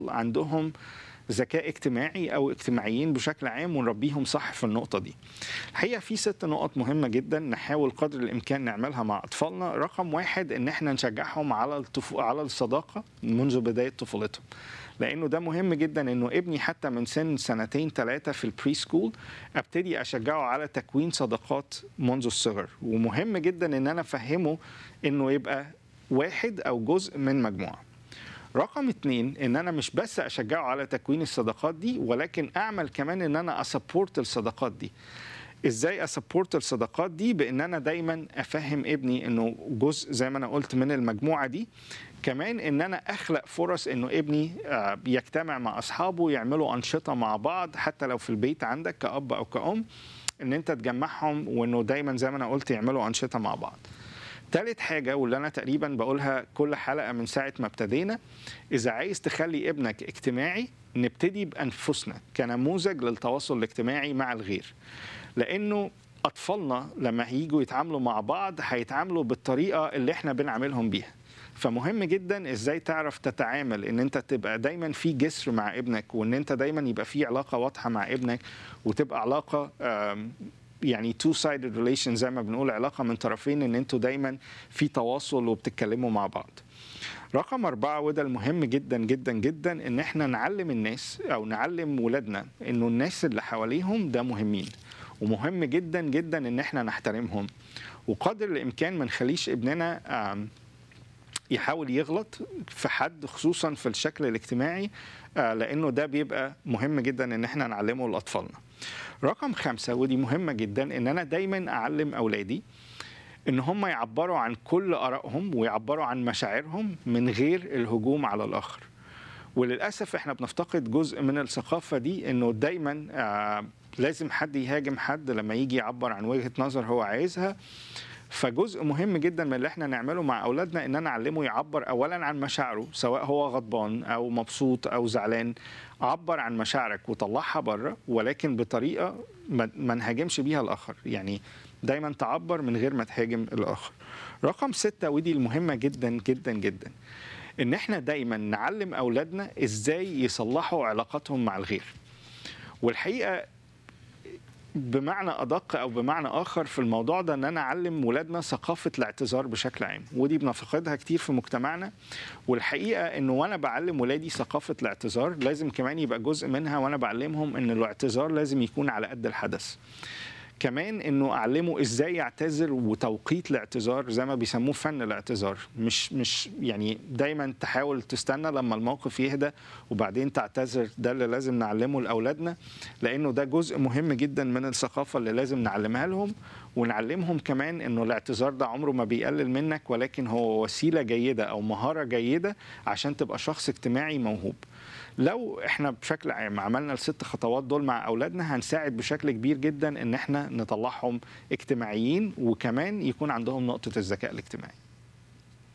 عندهم ذكاء اجتماعي او اجتماعيين بشكل عام ونربيهم صح في النقطه دي. الحقيقه في ست نقط مهمه جدا نحاول قدر الامكان نعملها مع اطفالنا، رقم واحد ان احنا نشجعهم على الطف... على الصداقه منذ بدايه طفولتهم. لانه ده مهم جدا انه ابني حتى من سن سنتين ثلاثه في البري سكول ابتدي اشجعه على تكوين صداقات منذ الصغر ومهم جدا ان انا افهمه انه يبقى واحد او جزء من مجموعه. رقم اتنين ان انا مش بس اشجعه على تكوين الصداقات دي ولكن اعمل كمان ان انا اسبورت الصداقات دي ازاي اسبورت الصداقات دي بان انا دايما افهم ابني انه جزء زي ما انا قلت من المجموعه دي كمان ان انا اخلق فرص انه ابني يجتمع مع اصحابه يعملوا انشطه مع بعض حتى لو في البيت عندك كاب او كأم ان انت تجمعهم وانه دايما زي ما انا قلت يعملوا انشطه مع بعض تالت حاجة واللي أنا تقريبا بقولها كل حلقة من ساعة ما ابتدينا إذا عايز تخلي ابنك اجتماعي نبتدي بأنفسنا كنموذج للتواصل الاجتماعي مع الغير لأنه أطفالنا لما هيجوا يتعاملوا مع بعض هيتعاملوا بالطريقة اللي احنا بنعاملهم بيها فمهم جدا ازاي تعرف تتعامل ان انت تبقى دايما في جسر مع ابنك وان انت دايما يبقى في علاقه واضحه مع ابنك وتبقى علاقه يعني تو سايدد ريليشن زي ما بنقول علاقه من طرفين ان انتوا دايما في تواصل وبتتكلموا مع بعض. رقم أربعة وده المهم جدا جدا جدا إن إحنا نعلم الناس أو نعلم ولادنا إنه الناس اللي حواليهم ده مهمين ومهم جدا جدا إن إحنا نحترمهم وقدر الإمكان ما نخليش ابننا يحاول يغلط في حد خصوصا في الشكل الاجتماعي لأنه ده بيبقى مهم جدا إن إحنا نعلمه لأطفالنا. رقم خمسة ودي مهمة جدا إن أنا دايما أعلم أولادي إن هم يعبروا عن كل آرائهم ويعبروا عن مشاعرهم من غير الهجوم على الآخر وللأسف إحنا بنفتقد جزء من الثقافة دي إنه دايما آه لازم حد يهاجم حد لما يجي يعبر عن وجهة نظر هو عايزها فجزء مهم جدا من اللي احنا نعمله مع اولادنا ان انا اعلمه يعبر اولا عن مشاعره سواء هو غضبان او مبسوط او زعلان عبر عن مشاعرك وطلعها بره ولكن بطريقه ما نهاجمش بيها الاخر يعني دايما تعبر من غير ما تهاجم الاخر رقم ستة ودي المهمة جدا جدا جدا ان احنا دايما نعلم اولادنا ازاي يصلحوا علاقاتهم مع الغير والحقيقة بمعنى ادق او بمعنى اخر في الموضوع ده ان انا اعلم ولادنا ثقافه الاعتذار بشكل عام ودي بنفقدها كتير في مجتمعنا والحقيقه انه وانا بعلم ولادي ثقافه الاعتذار لازم كمان يبقى جزء منها وانا بعلمهم ان الاعتذار لازم يكون على قد الحدث كمان انه اعلمه ازاي يعتذر وتوقيت الاعتذار زي ما بيسموه فن الاعتذار مش مش يعني دايما تحاول تستنى لما الموقف يهدى وبعدين تعتذر ده اللي لازم نعلمه لاولادنا لانه ده جزء مهم جدا من الثقافه اللي لازم نعلمها لهم ونعلمهم كمان انه الاعتذار ده عمره ما بيقلل منك ولكن هو وسيله جيده او مهاره جيده عشان تبقى شخص اجتماعي موهوب لو احنا بشكل عام عملنا الست خطوات دول مع اولادنا هنساعد بشكل كبير جدا ان احنا نطلعهم اجتماعيين وكمان يكون عندهم نقطه الذكاء الاجتماعي